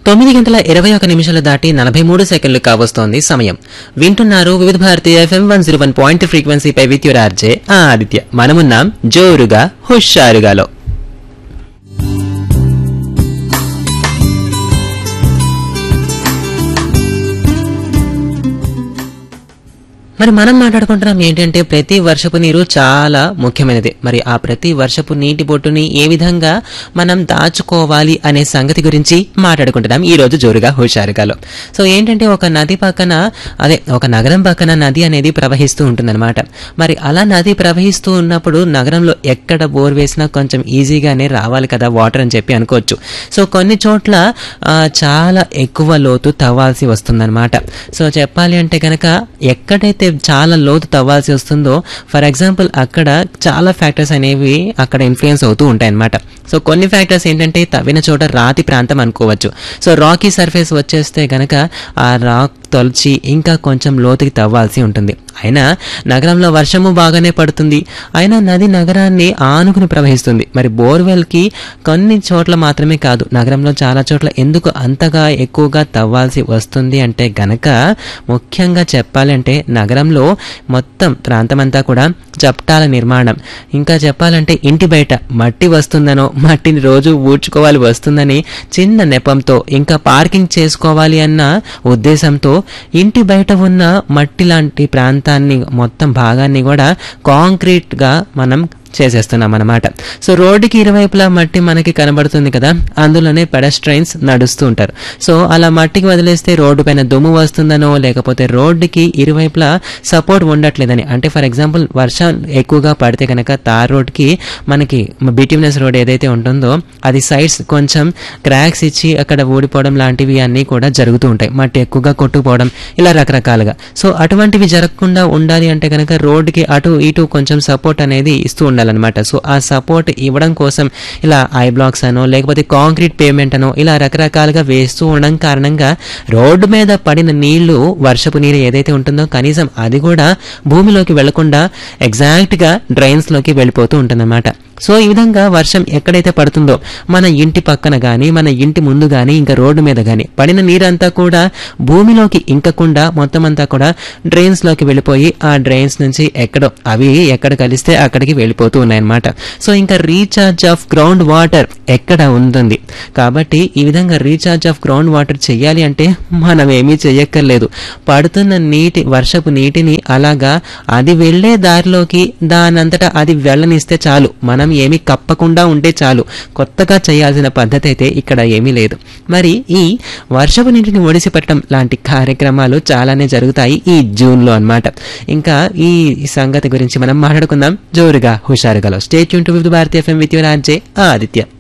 తొమ్మిది గంటల ఇరవై ఒక నిమిషాలు దాటి నలభై మూడు సెకండ్లు కావస్తోంది సమయం వింటున్నారు Vividh Bharati FM one zero one point ఫ్రీక్వెన్సీపై విత్ యువర్ ఆర్జే ఆ ఆదిత్య మనమున్నాం జోరుగా హుషారుగాలో మరి మనం మాట్లాడుకుంటున్నాం ఏంటంటే ప్రతి వర్షపు నీరు చాలా ముఖ్యమైనది మరి ఆ ప్రతి వర్షపు నీటి బొట్టుని ఏ విధంగా మనం దాచుకోవాలి అనే సంగతి గురించి మాట్లాడుకుంటున్నాం ఈ రోజు జోరుగా హుషారుగాలో సో ఏంటంటే ఒక నది పక్కన అదే ఒక నగరం పక్కన నది అనేది ప్రవహిస్తూ ఉంటుందన్నమాట మరి అలా నది ప్రవహిస్తూ ఉన్నప్పుడు నగరంలో ఎక్కడ బోర్ వేసినా కొంచెం ఈజీగానే రావాలి కదా వాటర్ అని చెప్పి అనుకోవచ్చు సో కొన్ని చోట్ల ఆ, చాలా ఎక్కువ లోతు తవ్వాల్సి వస్తుందన్నమాట సో చెప్పాలి అంటే కనుక ఎక్కడైతే చాలా లోతు తవ్వాల్సి వస్తుందో ఫర్ ఎగ్జాంపుల్ అక్కడ చాలా ఫ్యాక్టర్స్ అనేవి అక్కడ ఇన్ఫ్లుయెన్స్ అవుతూ ఉంటాయన్నమాట సో కొన్ని ఫ్యాక్టర్స్ ఏంటంటే తవ్విన చోట రాతి ప్రాంతం అనుకోవచ్చు సో రాకీ సర్ఫేస్ వచ్చేస్తే కనుక ఆ రాక్ తొలచి ఇంకా కొంచెం లోతుకి తవ్వాల్సి ఉంటుంది అయినా నగరంలో వర్షము బాగానే పడుతుంది అయినా నది నగరాన్ని ఆనుకుని ప్రవహిస్తుంది మరి బోర్వెల్కి కొన్ని చోట్ల మాత్రమే కాదు నగరంలో చాలా చోట్ల ఎందుకు అంతగా ఎక్కువగా తవ్వాల్సి వస్తుంది అంటే గనక ముఖ్యంగా చెప్పాలంటే నగరంలో మొత్తం ప్రాంతమంతా కూడా చప్టాల నిర్మాణం ఇంకా చెప్పాలంటే ఇంటి బయట మట్టి వస్తుందనో మట్టిని రోజు ఊడ్చుకోవాలి వస్తుందని చిన్న నెపంతో ఇంకా పార్కింగ్ చేసుకోవాలి అన్న ఉద్దేశంతో ఇంటి బయట ఉన్న మట్టి లాంటి ప్రాంతాన్ని మొత్తం భాగాన్ని కూడా కాంక్రీట్ గా మనం చేసేస్తున్నాం అనమాట సో రోడ్డుకి ఇరువైపులా మట్టి మనకి కనబడుతుంది కదా అందులోనే పెడస్ట్రైన్స్ నడుస్తూ ఉంటారు సో అలా మట్టికి వదిలేస్తే రోడ్డు పైన దుమ్ము వస్తుందనో లేకపోతే రోడ్డుకి ఇరువైపులా సపోర్ట్ ఉండట్లేదని అంటే ఫర్ ఎగ్జాంపుల్ వర్షం ఎక్కువగా పడితే కనుక తార్ రోడ్కి మనకి బిటిమినస్ రోడ్ ఏదైతే ఉంటుందో అది సైడ్స్ కొంచెం క్రాక్స్ ఇచ్చి అక్కడ ఊడిపోవడం లాంటివి అన్నీ కూడా జరుగుతూ ఉంటాయి మట్టి ఎక్కువగా కొట్టుకుపోవడం ఇలా రకరకాలుగా సో అటువంటివి జరగకుండా ఉండాలి అంటే కనుక రోడ్డుకి అటు ఇటు కొంచెం సపోర్ట్ అనేది ఇస్తూ ఉండాలన్నమాట సో ఆ సపోర్ట్ ఇవ్వడం కోసం ఇలా ఐ బ్లాక్స్ అనో లేకపోతే కాంక్రీట్ పేమెంట్ అనో ఇలా రకరకాలుగా వేస్తూ ఉండడం కారణంగా రోడ్డు మీద పడిన నీళ్లు వర్షపు నీరు ఏదైతే ఉంటుందో కనీసం అది కూడా భూమిలోకి వెళ్లకుండా ఎగ్జాక్ట్ గా డ్రైన్స్ లోకి వెళ్ళిపోతూ ఉంటుందన్నమాట సో ఈ విధంగా వర్షం ఎక్కడైతే పడుతుందో మన ఇంటి పక్కన గాని మన ఇంటి ముందు గాని ఇంకా రోడ్డు మీద గాని పడిన నీరంతా కూడా భూమిలోకి ఇంకకుండా మొత్తం అంతా కూడా డ్రైన్స్ లోకి వెళ్ళిపోయి ఆ డ్రైన్స్ నుంచి ఎక్కడో అవి ఎక్కడ కలిస్తే అక్కడికి వెళ్ళిపోతూ ఉన్నాయన్నమాట సో ఇంకా రీఛార్జ్ ఆఫ్ గ్రౌండ్ వాటర్ ఎక్కడ ఉంటుంది కాబట్టి ఈ విధంగా రీఛార్జ్ ఆఫ్ గ్రౌండ్ వాటర్ చేయాలి అంటే మనం ఏమీ చెయ్యక్కర్లేదు పడుతున్న నీటి వర్షపు నీటిని అలాగా అది వెళ్ళే దారిలోకి దానంతటా అది వెళ్ళనిస్తే చాలు మనం ఏమీ కప్పకుండా ఉంటే చాలు కొత్తగా చేయాల్సిన పద్ధతి అయితే ఇక్కడ ఏమీ లేదు మరి ఈ వర్షపు నీటిని ఒడిసి పెట్టడం లాంటి కార్యక్రమాలు చాలానే జరుగుతాయి ఈ జూన్లో అన్నమాట ఇంకా ఈ సంగతి గురించి మనం మాట్లాడుకుందాం జోరుగా హుషారుగాలో స్టేట్ యూన్ to with Bharatiya FM with your RJ Aditya